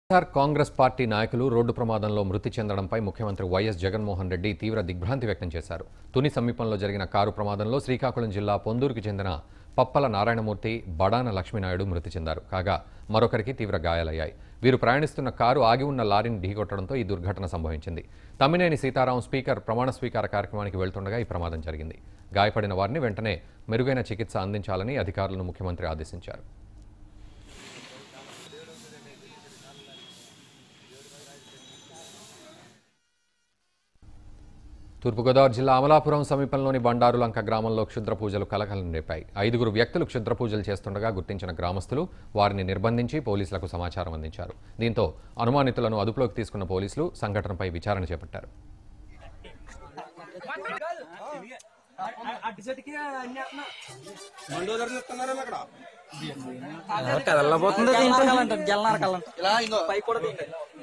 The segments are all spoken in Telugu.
వైఎస్ఆర్ కాంగ్రెస్ పార్టీ నాయకులు రోడ్డు ప్రమాదంలో మృతి చెందడంపై ముఖ్యమంత్రి వైఎస్ జగన్మోహన్ రెడ్డి తీవ్ర దిగ్భ్రాంతి వ్యక్తం చేశారు తుని సమీపంలో జరిగిన కారు ప్రమాదంలో శ్రీకాకుళం జిల్లా పొందూరుకు చెందిన పప్పల నారాయణమూర్తి బడాన లక్ష్మీనాయుడు మృతి చెందారు కాగా మరొకరికి తీవ్ర గాయాలయ్యాయి వీరు ప్రయాణిస్తున్న కారు ఆగి ఉన్న లారీని ఢీకొట్టడంతో ఈ దుర్ఘటన సంభవించింది తమ్మినేని సీతారాం స్పీకర్ ప్రమాణ స్వీకార కార్యక్రమానికి వెళ్తుండగా ఈ ప్రమాదం జరిగింది గాయపడిన వారిని వెంటనే మెరుగైన చికిత్స అందించాలని అధికారులను ముఖ్యమంత్రి ఆదేశించారు తూర్పుగోదావరి జిల్లా అమలాపురం సమీపంలోని బండారులంక గ్రామంలో క్షుద్ర పూజలు కలకలం రేపాయి ఐదుగురు వ్యక్తులు క్షుద్ర పూజలు చేస్తుండగా గుర్తించిన గ్రామస్తులు వారిని నిర్బంధించి పోలీసులకు సమాచారం అందించారు దీంతో అనుమానితులను అదుపులోకి తీసుకున్న పోలీసులు సంఘటనపై విచారణ చేపట్టారు కదలబోతుంది ఏంటంటే గెలనారు కళ్ళంట పై కూడా తీయండి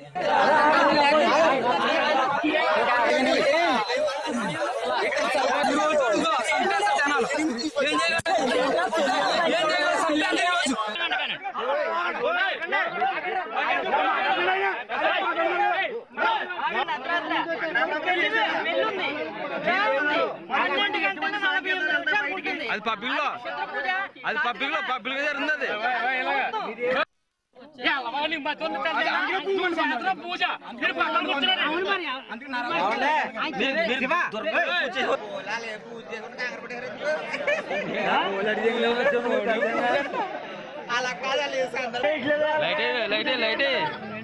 అది పబ్లిక్ లో అది పబ్లిక్ లో పబ్లిక్ జరిగింది అది లైట్ లైట్ లైట్